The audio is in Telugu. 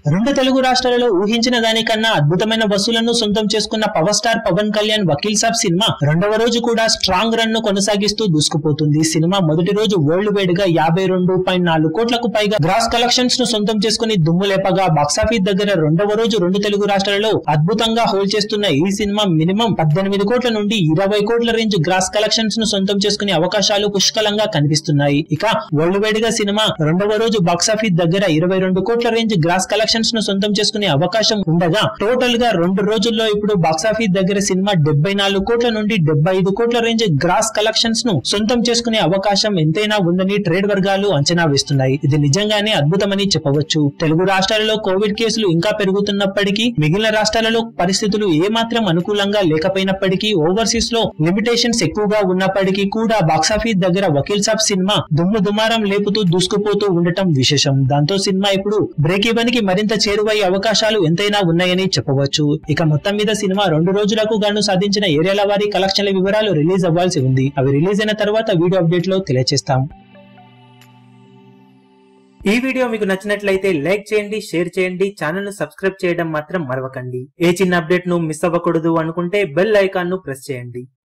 రెండు తెలుగు రాష్ట్రాలలో ఊహించిన దానికన్నా అద్భుతమైన వసూలను సొంతం చేసుకున్న పవర్ స్టార్ పవన్ కళ్యాణ్ వకీల్ సాబ్ సినిమా రెండవ రోజు కూడా స్ట్రాంగ్ రన్ ను కొనసాగిస్తూ దూసుకుపోతుంది ఈ సినిమా మొదటి రోజు వరల్డ్ వైడ్ గా యాభై రెండు పాయింట్ నాలుగు కోట్లకు పైగా గ్రాస్ కలెక్షన్స్ ను సొంతం చేసుకుని దుమ్ము లేపగా బాక్సాఫీస్ దగ్గర రెండవ రోజు రెండు తెలుగు రాష్ట్రాలలో అద్భుతంగా హోల్డ్ చేస్తున్న ఈ సినిమా మినిమం పద్దెనిమిది కోట్ల నుండి ఇరవై కోట్ల రేంజ్ గ్రాస్ కలెక్షన్స్ ను సొంతం చేసుకునే అవకాశాలు పుష్కలంగా కనిపిస్తున్నాయి ఇక వరల్డ్ వైడ్ గా సినిమా రెండవ రోజు బాక్సాఫీస్ దగ్గర ఇరవై రెండు కోట్ల రేంజ్ గ్రాస్ కలెక్షన్స్ ను సొంతం చేసుకునే అవకాశం ఉండగా టోటల్ గా రెండు రోజుల్లో ఇప్పుడు బాక్సాఫీస్ దగ్గర సినిమా డెబ్బై నాలుగు కోట్ల నుండి డెబ్బై ఐదు కోట్ల రేంజ్ గ్రాస్ కలెక్షన్స్ ను సొంతం చేసుకునే అవకాశం ఎంతైనా ఉందని ట్రేడ్ వర్గాలు అంచనా వేస్తున్నాయి ఇది నిజంగానే అద్భుతమని చెప్పవచ్చు తెలుగు రాష్ట్రాలలో కోవిడ్ కేసులు ఇంకా పెరుగుతున్నప్పటికీ మిగిలిన రాష్ట్రాలలో పరిస్థితులు ఏమాత్రం అనుకూలంగా లేకపోయినప్పటికీ ఓవర్సీస్ లో లిమిటేషన్స్ ఎక్కువగా ఉన్నప్పటికీ కూడా బాక్సాఫీస్ దగ్గర వకీల్ సాబ్ సినిమా దుమ్ము దుమారం లేపుతూ దూసుకుపోతూ ఉండటం విశేషం దాంతో సినిమా ఇప్పుడు బ్రేక్ ఈవెన్ కి మరింత చేరువయ్యే అవకాశాలు ఎంతైనా ఉన్నాయని చెప్పవచ్చు ఇక మొత్తం మీద సినిమా రెండు రోజులకు గాను సాధించిన ఏరియాల వారి కలెక్షన్ల వివరాలు రిలీజ్ అవ్వాల్సి ఉంది అవి రిలీజ్ అయిన తర్వాత వీడియో అప్డేట్ లో తెలియజేస్తాం ఈ వీడియో మీకు నచ్చినట్లయితే లైక్ చేయండి షేర్ చేయండి ఛానల్ ను సబ్స్క్రైబ్ చేయడం మాత్రం మరవకండి ఏ చిన్న అప్డేట్ ను మిస్ అవ్వకూడదు అనుకుంటే బెల్ ఐకాన్ ను ప్రెస్ చేయండి